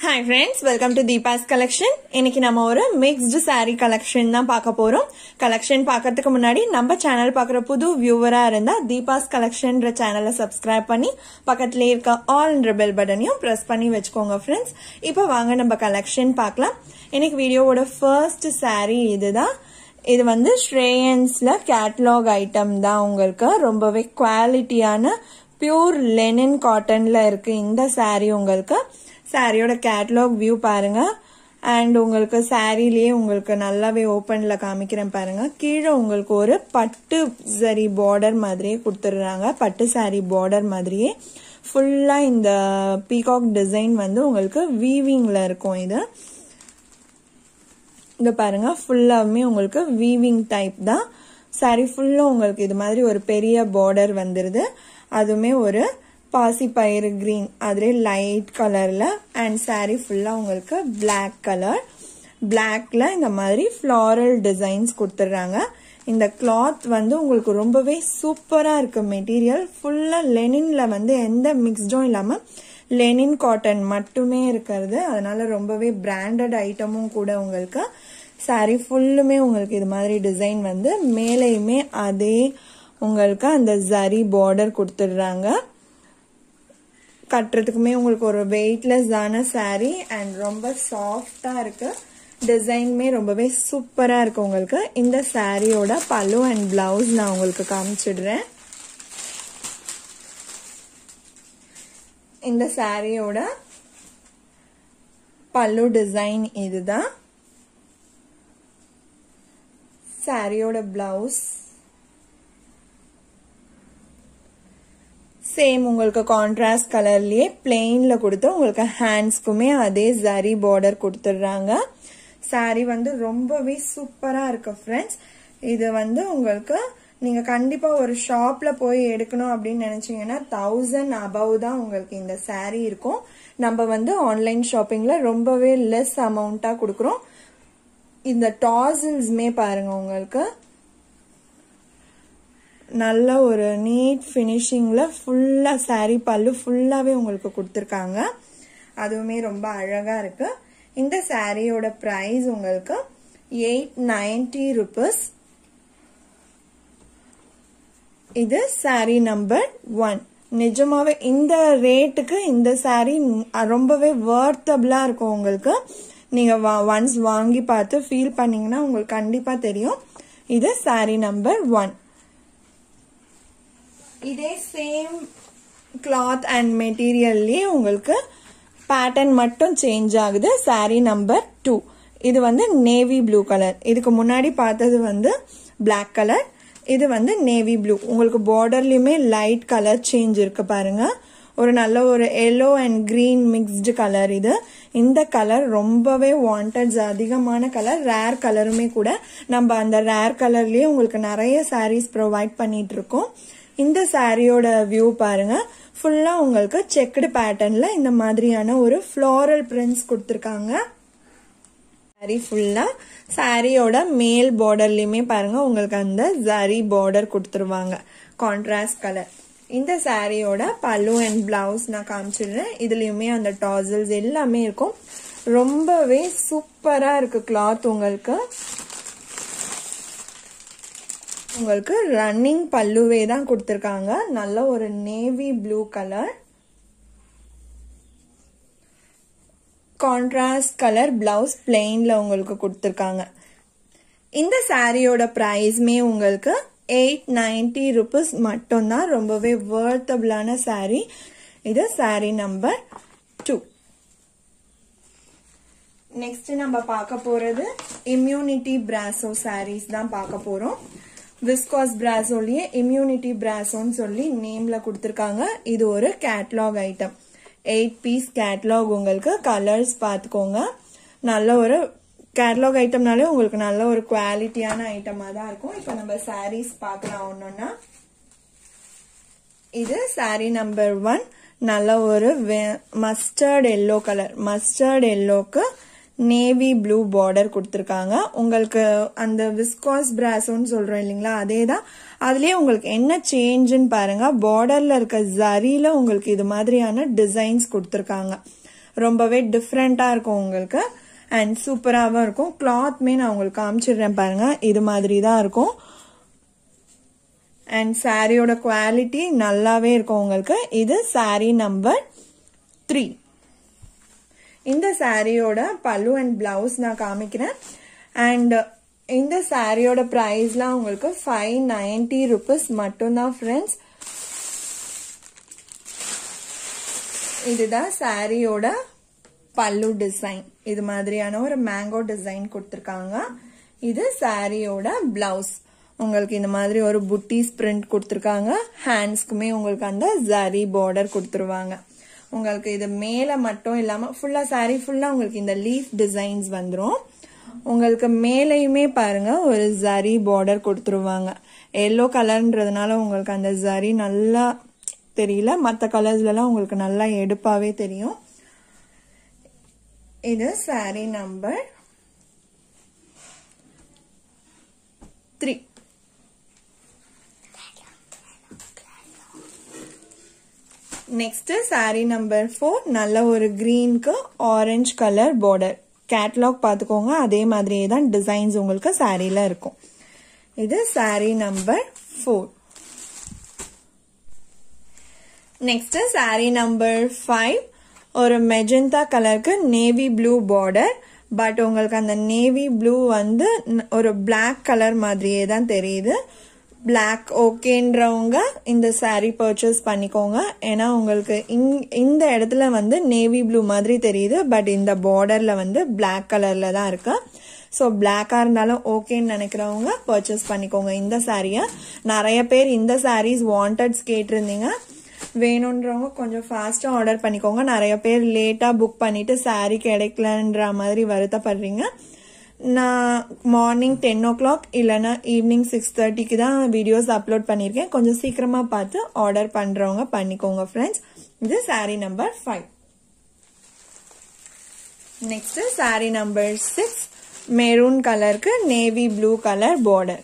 hi friends welcome to Deepa's collection இன்னைக்கு நம்ம ஒரு மிக்ஸ்டு saree கலெக்ஷன் தான் பார்க்க போறோம் கலெக்ஷன் பார்க்கறதுக்கு முன்னாடி நம்ம சேனல் பார்க்குற புது வியூவரா இருந்தா தீபாஸ் கலெக்ஷன்ற சேனலை சப்ஸ்கிரைப் பண்ணி பக்கத்துலேயே இருக்க ஆல்ன்ற பெல் பட்டனையும் ப்ரெஸ் பண்ணி வச்சுக்கோங்க ஃப்ரெண்ட்ஸ் இப்போ வாங்க நம்ம கலெக்ஷன் பார்க்கலாம் இன்னைக்கு வீடியோவோட ஃபர்ஸ்ட் saree இதுதான் இது வந்து ஸ்ரேயன்ஸ்ல கேட்லாக் ஐட்டம் தான் உங்களுக்கு ரொம்பவே குவாலிட்டியான பியூர் லெனின் காட்டன்ல இருக்கு இந்த saree உங்களுக்கு சாரியோட கேட்லாக் வியூ பாருங்க அண்ட் உங்களுக்கு சாரிலேயே உங்களுக்கு நல்லாவே ஓப்பன்ல காமிக்கிறேன் பாருங்க கீழே உங்களுக்கு ஒரு பட்டு சரி பார்டர் மாதிரியே கொடுத்துடுறாங்க பட்டு சாரி பார்டர் மாதிரியே ஃபுல்லா இந்த பீகாக் டிசைன் வந்து உங்களுக்கு வீவிங்ல இருக்கும் இது இங்க பாருங்க ஃபுல்லாவுமே உங்களுக்கு வீவிங் டைப் தான் சாரி ஃபுல்லும் உங்களுக்கு இது மாதிரி ஒரு பெரிய பார்டர் வந்துருது அதுவுமே ஒரு பாசி பயிறு கிரீன் அதுலே லைட் கலர்ல அண்ட் சாரி ஃபுல்லா உங்களுக்கு பிளாக் கலர் பிளாக்ல இந்த மாதிரி ஃப்ளாரல் டிசைன்ஸ் கொடுத்துட்றாங்க இந்த கிளாத் வந்து உங்களுக்கு ரொம்பவே சூப்பரா இருக்கு மெட்டீரியல் ஃபுல்லா லெனின்ல வந்து எந்த மிக்ஸ்டும் இல்லாம லெனின் காட்டன் மட்டுமே இருக்கிறது அதனால ரொம்பவே பிராண்டட் ஐட்டமும் கூட உங்களுக்கு சாரி ஃபுல்லுமே உங்களுக்கு இது மாதிரி டிசைன் வந்து மேலேயுமே அதே உங்களுக்கு அந்த ஜரி பார்டர் கொடுத்துடுறாங்க கட்டுறதுக்குமே உங்களுக்கு ஒரு வெயிட்லெஸ்ஸான சாரீ அண்ட் ரொம்ப சாஃப்டா இருக்கு டிசைனுமே ரொம்பவே சூப்பரா இருக்கு உங்களுக்கு இந்த சாரியோட பல்லு அண்ட் பிளவுஸ் நான் உங்களுக்கு காமிச்சிடுறேன் இந்த சாரியோட பல்லு டிசைன் இதுதான் சாரியோட பிளவுஸ் சேம் உங்களுக்கு கான்ட்ராஸ்ட் கலர்லயே பிளெயின்ல கொடுத்து உங்களுக்கு ஹேண்ட்ஸ்க்குமே அதே ஜரி பார்டர் கொடுத்துடுறாங்க சாரி வந்து ரொம்பவே சூப்பரா இருக்கு ஃப்ரெண்ட்ஸ் இது வந்து உங்களுக்கு நீங்க கண்டிப்பா ஒரு ஷாப்ல போய் எடுக்கணும் அப்படின்னு நினைச்சீங்கன்னா தௌசண்ட் அபவ் தான் உங்களுக்கு இந்த சாரி இருக்கும் நம்ம வந்து ஆன்லைன் ஷாப்பிங்ல ரொம்பவே லெஸ் அமௌண்டா கொடுக்குறோம் இந்த டாசில்ஸ்மே பாருங்க உங்களுக்கு நல்ல ஒரு நீட் ஃபினிஷிங்ல ஃபுல்லா சாரி பல்லு ஃபுல்லாவே உங்களுக்கு கொடுத்துருக்காங்க அதுவுமே ரொம்ப அழகா இருக்கு இந்த சாரியோட பிரைஸ் உங்களுக்கு எயிட் நைன்டி ருபீஸ் இது சாரி நம்பர் ஒன் நிஜமாவே இந்த ரேட்டுக்கு இந்த சாரி ரொம்பவே வர்த்தபிளா இருக்கும் உங்களுக்கு நீங்க ஒன்ஸ் வாங்கி பார்த்து ஃபீல் பண்ணீங்கன்னா உங்களுக்கு கண்டிப்பா தெரியும் இது சாரி நம்பர் ஒன் இதே சேம் கிளாத் அண்ட் மெட்டீரியல்லே உங்களுக்கு பேட்டர்ன் மட்டும் சேஞ்ச் ஆகுது சாரி நம்பர் டூ இது வந்து நேவி ப்ளூ கலர் இதுக்கு முன்னாடி பார்த்தது வந்து பிளாக் கலர் இது வந்து நேவி ப்ளூ உங்களுக்கு பார்டர்லயுமே லைட் கலர் சேஞ்ச் இருக்கு பாருங்க ஒரு நல்ல ஒரு yellow and green mixed colour இது இந்த கலர் ரொம்பவே வாண்டட்ஸ் அதிகமான கலர் ரேர் கலருமே கூட நம்ம அந்த ரேர் கலர்லயே உங்களுக்கு நிறைய சாரீஸ் ப்ரொவைட் பண்ணிட்டு இருக்கோம் இந்த சாரியோட வியூ பாருங்க ஃபுல்லா உங்களுக்கு செக்குடு பேட்டர்ன்ல இந்த மாதிரியான ஒரு ஃப்ளோரல் பிரிண்ட்ஸ் கொடுத்துருக்காங்க சாரி ஃபுல்லா சாரியோட மேல் பார்டர்லயுமே பாருங்க உங்களுக்கு அந்த ஜரி பார்டர் கொடுத்துருவாங்க கான்ட்ராஸ்ட் கலர் இந்த சாரியோட பல்லு அண்ட் பிளவுஸ் நான் காமிச்சிடுறேன் இதுலயுமே அந்த டாசல்ஸ் எல்லாமே இருக்கும் ரொம்பவே சூப்பரா இருக்கு கிளாத் உங்களுக்கு உங்களுக்கு ரன்னிங் பல்லுவே தான் கொடுத்துருக்காங்க நல்ல ஒரு navy blue colour contrast colour blouse பிளெயின்ல உங்களுக்கு கொடுத்துருக்காங்க இந்த சாரியோட ப்ரைஸ்மே உங்களுக்கு எயிட் நைன்டி ருபீஸ் மட்டும்தான் ரொம்பவே வர்த்தபிளான சாரி இது சாரி நம்பர் டூ நெக்ஸ்ட் நம்ம பார்க்க போறது இம்யூனிட்டி பிராசோ சாரீஸ் தான் பார்க்க போறோம் விஸ்காஸ் பிராசோலயே இம்யூனிட்டி பிராசோன்னு சொல்லி நேம்ல கொடுத்துருக்காங்க இது ஒரு catalogue item eight piece catalogue உங்களுக்கு கலர்ஸ் பார்த்துக்கோங்க நல்ல ஒரு கேட்லாக் ஐட்டம்னாலே உங்களுக்கு நல்ல ஒரு குவாலிட்டியான ஐட்டமா தான் இருக்கும் இப்போ நம்ம சாரீஸ் பார்க்கலாம் ஒன்னொன்னா இது சாரி நம்பர் ஒன் நல்ல ஒரு மஸ்டர்ட் எல்லோ கலர் மஸ்டர்ட் எல்லோக்கு நேவி ப்ளூ பார்டர் கொடுத்துருக்காங்க உங்களுக்கு அந்த விஸ்காஸ் பிராசோன்னு சொல்றோம் இல்லைங்களா அதே தான் அதுலயே உங்களுக்கு என்ன சேஞ்சுன்னு பாருங்க பார்டர்ல இருக்க ஜரியில உங்களுக்கு இது மாதிரியான டிசைன்ஸ் கொடுத்துருக்காங்க ரொம்பவே டிஃப்ரெண்ட்டாக இருக்கும் உங்களுக்கு அண்ட் சூப்பராகவும் இருக்கும் கிளாத்மே நான் உங்களுக்கு காமிச்சிடுறேன் பாருங்க இது மாதிரி தான் இருக்கும் அண்ட் சாரியோட குவாலிட்டி நல்லாவே இருக்கும் உங்களுக்கு இது சாரி நம்பர் த்ரீ இந்த சாரியோட பல்லு அண்ட் பிளவுஸ் நான் காமிக்கிறேன் அண்ட் இந்த சாரியோட ப்ரைஸ்லாம் உங்களுக்கு ஃபைவ் நைன்டி ருபீஸ் மட்டும்தான் ஃப்ரெண்ட்ஸ் இதுதான் சாரியோட பல்லு டிசைன் இது மாதிரியான ஒரு மேங்கோ டிசைன் கொடுத்துருக்காங்க இது சாரியோட பிளவுஸ் உங்களுக்கு இந்த மாதிரி ஒரு புட்டிஸ் பிரிண்ட் கொடுத்துருக்காங்க ஹேண்ட்ஸ்க்குமே உங்களுக்கு அந்த ஜரி பார்டர் கொடுத்துருவாங்க உங்களுக்கு இது மேலே மட்டும் இல்லாமல் ஃபுல்லாக சாரி ஃபுல்லாக உங்களுக்கு இந்த லீஃப் டிசைன்ஸ் வந்துடும் உங்களுக்கு மேலேயுமே பாருங்க ஒரு ஜரி பார்டர் கொடுத்துருவாங்க எல்லோ கலர்ன்றதுனால உங்களுக்கு அந்த ஜரி நல்லா தெரியல மற்ற கலர்ஸ்லாம் உங்களுக்கு நல்லா எடுப்பாவே தெரியும் இது sari number three next sari number four நல்ல ஒரு கிரீனுக்கு ஆரஞ்சு கலர் பார்டர் கேட்லாக் பார்த்துக்கோங்க அதே மாதிரியே தான் டிசைன்ஸ் உங்களுக்கு சாரியில் இருக்கும் இது sari number four next sari number five ஒரு மெஜந்தா கலருக்கு நேவி ப்ளூ பார்டர் பட் உங்களுக்கு அந்த நேவி ப்ளூ வந்து ஒரு பிளாக் கலர் மாதிரியே தான் தெரியுது பிளாக் ஓகேன்றவங்க இந்த சாரீ பர்ச்சேஸ் பண்ணிக்கோங்க ஏன்னா உங்களுக்கு இந்த இடத்துல வந்து நேவி ப்ளூ மாதிரி தெரியுது பட் இந்த பார்டர்ல வந்து பிளாக் கலர்ல தான் இருக்கு ஸோ பிளாக்காக இருந்தாலும் ஓகேன்னு நினைக்கிறவங்க பர்ச்சேஸ் பண்ணிக்கோங்க இந்த சாரியை நிறைய பேர் இந்த சாரீஸ் வாண்டட்ஸ் கேட்டிருந்தீங்க வேணுன்றவங்க கொஞ்சம் ஃபாஸ்ட்டாக ஆர்டர் பண்ணிக்கோங்க நிறைய பேர் லேட்டாக புக் பண்ணிட்டு சாரீ கிடைக்கலன்ற மாதிரி வருத்தப்படுறீங்க நான் மார்னிங் டென் ஓ கிளாக் இல்லைன்னா ஈவினிங் சிக்ஸ் தேர்ட்டிக்கு தான் வீடியோஸ் அப்லோட் பண்ணியிருக்கேன் கொஞ்சம் சீக்கிரமாக பார்த்து ஆர்டர் பண்ணுறவங்க பண்ணிக்கோங்க ஃப்ரெண்ட்ஸ் இது sari number five next sari number six maroon கலருக்கு நேவி ப்ளூ கலர் பார்டர்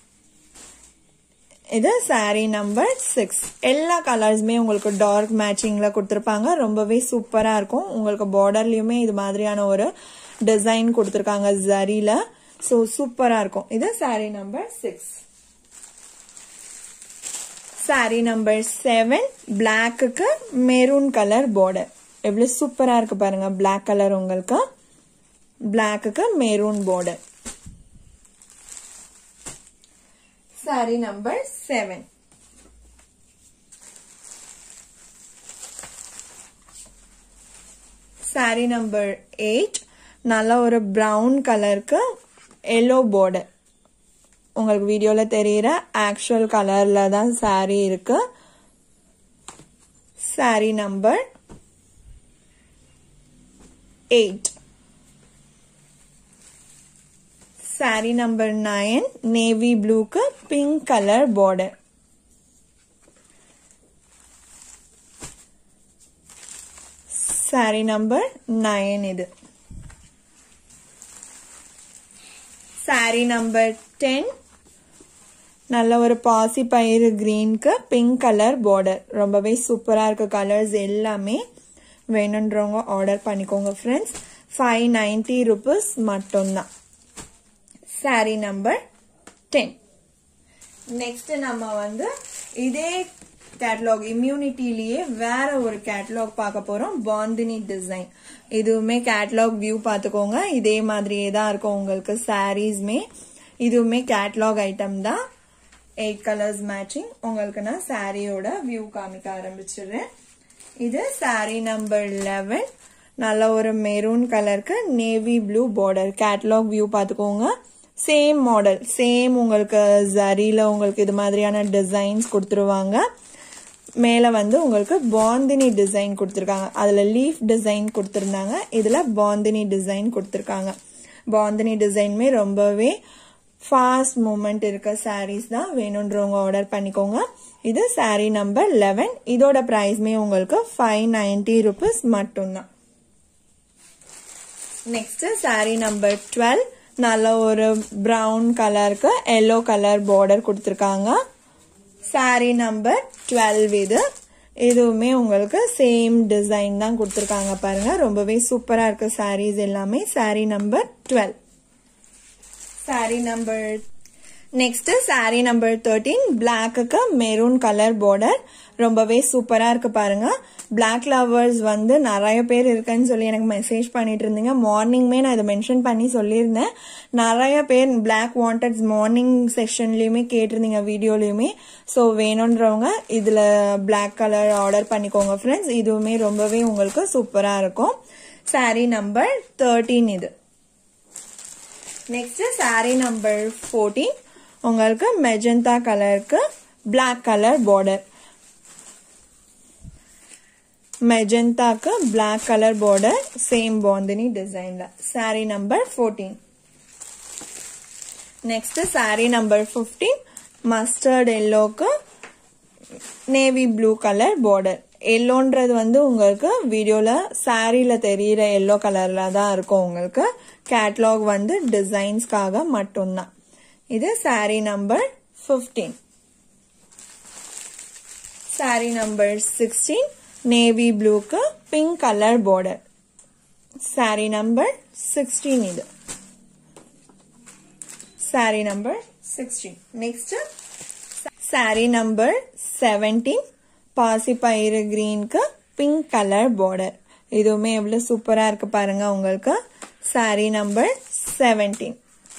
இது சாரீ நம்பர் சிக்ஸ் எல்லா கலர்ஸுமே உங்களுக்கு டார்க் மேட்சிங்கில் கொடுத்துருப்பாங்க ரொம்பவே சூப்பராக இருக்கும் உங்களுக்கு பார்டர்லையுமே இது மாதிரியான ஒரு டிசைன் கொடுத்துருக்காங்க ஜரியில் ஸோ சூப்பராக இருக்கும் இது sari number six sari number seven பிளாக்குக்கு மெரூன் கலர் பார்டர் எவ்வளோ சூப்பராக இருக்கு பாருங்க பிளாக் கலர் உங்களுக்கு பிளாக்குக்கு maroon border sari number seven sari number eight நல்ல ஒரு ப்ரௌன் கலருக்கு எல்லோ பார்டர் உங்களுக்கு வீடியோவில் தெரிகிற ஆக்சுவல் கலரில் தான் சாரி இருக்கு sari number eight sari number nine navy ப்ளூக்கு pink colour border sari number nine இது சாரி நம்பர் டென் நல்ல ஒரு பாசி பயிறு கிரீனுக்கு பிங்க் கலர் பார்டர் ரொம்பவே சூப்பராக இருக்க கலர்ஸ் எல்லாமே வேணுன்றவங்க ஆர்டர் பண்ணிக்கோங்க ஃப்ரெண்ட்ஸ் ஃபைவ் நைன்டி ருபீஸ் மட்டும்தான் சாரி நம்பர் டென் நெக்ஸ்ட் நம்ம வந்து இதே கேட்லாக் இம்யூனிட்டிலேயே வேற ஒரு கேட்லாக் பார்க்க போறோம் பாந்தினி டிசைன் இதுவுமே கேட்லாக் வியூ பார்த்துக்கோங்க இதே மாதிரியே தான் இருக்கும் உங்களுக்கு சாரீஸ்மே இதுவுமே கேட்லாக் ஐட்டம் தான் எயிட் கலர்ஸ் மேட்சிங் உங்களுக்கு நான் சாரியோட வியூ காமிக்க ஆரம்பிச்சிடுறேன் இது சாரி நம்பர் லெவன் நல்ல ஒரு மெரூன் கலருக்கு navy blue border catalogue view பார்த்துக்கோங்க சேம் மாடல் சேம் உங்களுக்கு ஜரியில் உங்களுக்கு இது மாதிரியான டிசைன்ஸ் கொடுத்துருவாங்க மேலே வந்து உங்களுக்கு பாந்தினி டிசைன் கொடுத்துருக்காங்க அதில் லீஃப் டிசைன் கொடுத்துருந்தாங்க இதில் பாந்தினி டிசைன் கொடுத்துருக்காங்க பாந்தினி டிசைனுமே ரொம்பவே ஃபாஸ்ட் மூமெண்ட் இருக்க சாரீஸ் தான் வேணுன்றவங்க ஆர்டர் பண்ணிக்கோங்க இது சாரீ நம்பர் லெவன் இதோட ப்ரைஸ்மே உங்களுக்கு ஃபைவ் நைன்டி ருபீஸ் மட்டும்தான் நெக்ஸ்ட் சாரீ நம்பர் டுவெல் நல்ல ஒரு ப்ரௌன் கலருக்கு எல்லோ கலர் பார்டர் கொடுத்துருக்காங்க சாரீ நம்பர் டுவெல் இது இதுவுமே உங்களுக்கு சேம் டிசைன் தான் கொடுத்துருக்காங்க பாருங்க ரொம்பவே சூப்பரா இருக்கு சாரீஸ் எல்லாமே sari number twelve sari number next sari number thirteen பிளாக்குக்கு மெரூன் கலர் பார்டர் ரொம்பவே சூப்பரா இருக்கு பாருங்க பிளாக் லவர்ஸ் வந்து நிறைய பேர் இருக்குன்னு சொல்லி எனக்கு மெசேஜ் பண்ணிட்டு இருந்தீங்க மார்னிங்மே நான் இதை மென்ஷன் பண்ணி சொல்லியிருந்தேன் நிறைய பேர் பிளாக் வாண்டட்ஸ் மார்னிங் செஷன்லயுமே கேட்டிருந்தீங்க வீடியோலயுமே ஸோ வேணுன்றவங்க இதுல பிளாக் கலர் ஆர்டர் பண்ணிக்கோங்க ஃப்ரெண்ட்ஸ் இதுவுமே ரொம்பவே உங்களுக்கு சூப்பரா இருக்கும் சாரீ நம்பர் தேர்ட்டீன் இது நெக்ஸ்ட் சாரீ நம்பர் ஃபோர்டீன் உங்களுக்கு மெஜந்தா கலருக்கு பிளாக் கலர் பார்டர் மெஜந்தாக்கு black colour border same bandhani டிசைன்ல sari number fourteen next sari number fifteen mustard எல்லோக்கு நேவி ப்ளூ கலர் பார்டர் எல்லோன்றது வந்து உங்களுக்கு வீடியோல சாரியில தெரியிற எல்லோ கலர்ல தான் இருக்கும் உங்களுக்கு கேட்லாக் வந்து டிசைன்ஸ்க்காக மட்டும்தான் இது sari number fifteen sari number sixteen navy ப்ளூக்கு pink colour border sari number sixteen இது sari number sixteen next sari number seventeen பாசிப்பயிறு கிரீனுக்கு பிங்க் கலர் பார்டர் இதுவுமே எவ்வளவு சூப்பரா இருக்கு பாருங்க உங்களுக்கு sari number seventeen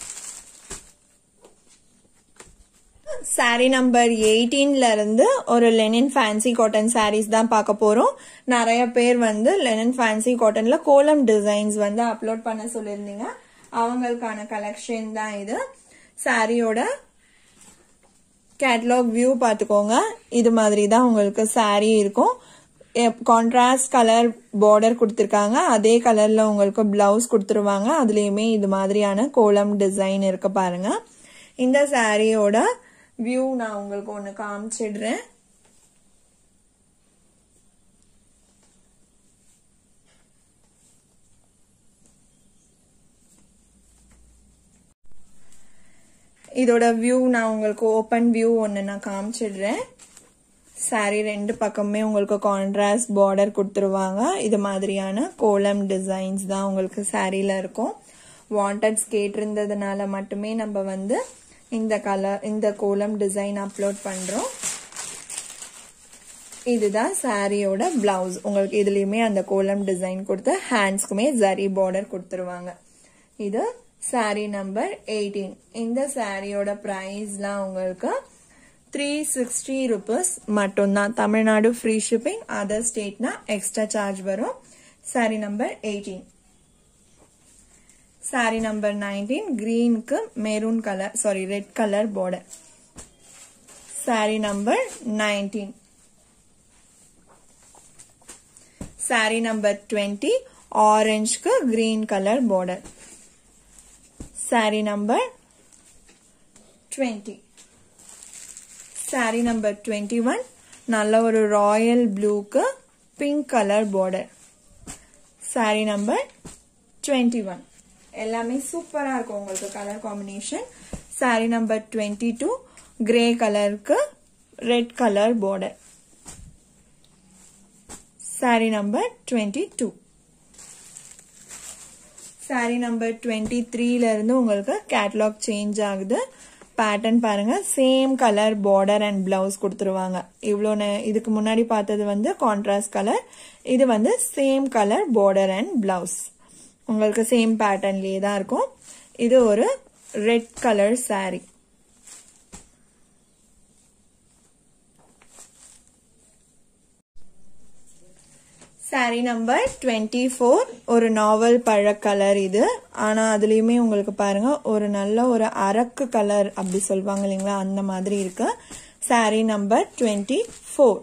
sari number எயிட்டீன்ல இருந்து ஒரு லெனின் ஃபேன்சி காட்டன் சாரீஸ் தான் பார்க்க போறோம் நிறைய பேர் வந்து லெனின் ஃபேன்சி காட்டன்ல கோலம் டிசைன்ஸ் வந்து அப்லோட் பண்ண சொல்லியிருந்தீங்க அவங்களுக்கான கலெக்ஷன் தான் இது சாரியோட கேட்லாக் வியூ பார்த்துக்கோங்க இது மாதிரி தான் உங்களுக்கு சாரீ இருக்கும் கான்ட்ராஸ்ட் கலர் பார்டர் கொடுத்துருக்காங்க அதே கலர்ல உங்களுக்கு பிளவுஸ் கொடுத்துருவாங்க அதுலயுமே இது மாதிரியான கோலம் டிசைன் இருக்கு பாருங்க இந்த சாரியோட வியூ நான் உங்களுக்கு ஒன்று காமிச்சிடுறேன் இதோட வியூ நான் உங்களுக்கு ஓப்பன் வியூ ஒன்று நான் காமிச்சிடுறேன் சாரி ரெண்டு பக்கமே உங்களுக்கு கான்ட்ராஸ்ட் பார்டர் கொடுத்துருவாங்க இது மாதிரியான கோலம் டிசைன்ஸ் தான் உங்களுக்கு சாரியில இருக்கும் வாண்டட்ஸ் கேட்டிருந்ததுனால மட்டுமே நம்ம வந்து இந்த கலர் இந்த கோலம் டிசைன் அப்லோட் பண்றோம் இதுதான் சாரியோட பிளவுஸ் உங்களுக்கு இதுலயுமே அந்த கோலம் டிசைன் கொடுத்து ஹேண்ட்ஸ்க்குமே ஜரி பார்டர் கொடுத்துருவாங்க இது சாரி நம்பர் எயிட்டீன் இந்த சாரியோட பிரைஸ்லாம் உங்களுக்கு த்ரீ சிக்ஸ்டி ருபீஸ் மட்டும்தான் தமிழ்நாடு ஃப்ரீ ஷிப்பிங் அதர் ஸ்டேட்னா எக்ஸ்ட்ரா சார்ஜ் வரும் sari number eighteen sari number nineteen கிரீனுக்கு maroon colour sari red colour border sari number nineteen sari number twenty ஆரஞ்சுக்கு green colour border sari number twenty sari number twenty one நல்ல ஒரு ராயல் ப்ளூக்கு pink colour border sari number twenty one எல்லாமே சூப்பராக இருக்கும் உங்களுக்கு colour combination sari number twenty two grey கலருக்கு red colour border sari number twenty two sari number twenty த்ரீல இருந்து உங்களுக்கு கேட்லாக் சேஞ்ச் ஆகுது பேட்டர்ன் பாருங்க same colour border and blouse கொடுத்துருவாங்க இவ்வளோ இதுக்கு முன்னாடி பார்த்தது வந்து கான்ட்ராஸ்ட் கலர் இது வந்து same colour border and blouse உங்களுக்கு சேம் பேட்டர்ன்லயே தான் இருக்கும் இது ஒரு red colour sari sari number twenty four ஒரு நாவல் பழ கலர் இது ஆனா அதுலயுமே உங்களுக்கு பாருங்க ஒரு நல்ல ஒரு அரக்கு கலர் அப்படி சொல்லுவாங்க இல்லைங்களா அந்த மாதிரி இருக்கு sari number twenty four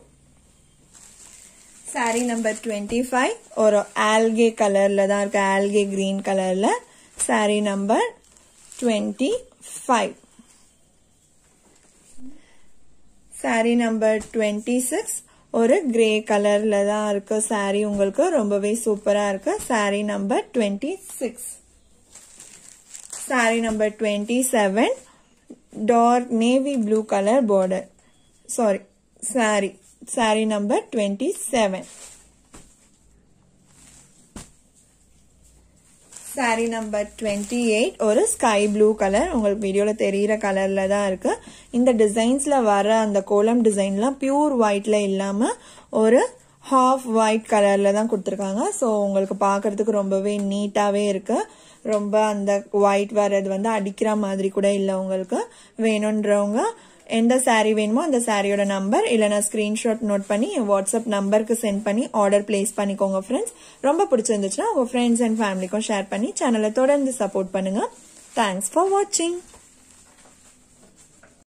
sari number twenty five ஒரு ஆல்கே கலர்ல தான் இருக்கு ஆல்கே கிரீன் கலர்ல sari number twenty five sari number twenty six ஒரு கிரே கலர்ல தான் இருக்கு சாரி உங்களுக்கு ரொம்பவே சூப்பரா இருக்கு sari number twenty six sari number twenty seven dark navy blue colour border sari sari sari number twenty seven sari number twenty eight ஒரு ஸ்கை ப்ளூ கலர் உங்களுக்கு வீடியோவில் தெரிகிற கலரில் தான் இருக்கு இந்த டிசைன்ஸில் வர அந்த கோலம் டிசைன்லாம் பியூர் ஒயிட்ல இல்லாமல் ஒரு ஹாஃப் ஒயிட் கலரில் தான் கொடுத்துருக்காங்க ஸோ உங்களுக்கு பார்க்கறதுக்கு ரொம்பவே நீட்டாகவே இருக்கு ரொம்ப அந்த ஒயிட் வர்றது வந்து அடிக்கிற மாதிரி கூட இல்லை உங்களுக்கு வேணுன்றவங்க எந்த சாரீ வேணுமோ அந்த சாரியோட நம்பர் இல்லைனா ஸ்க்ரீன்ஷாட் நோட் பண்ணி என் வாட்ஸ்அப் நம்பருக்கு சென்ட் பண்ணி ஆர்டர் பிளேஸ் பண்ணிக்கோங்க ஃப்ரெண்ட்ஸ் ரொம்ப பிடிச்சிருந்துச்சுன்னா உங்கள் ஃப்ரெண்ட்ஸ் அண்ட் ஃபேமிலிக்கும் ஷேர் பண்ணி சேனலை தொடர்ந்து சப்போர்ட் பண்ணுங்க தேங்க்ஸ் ஃபார் வாட்சிங்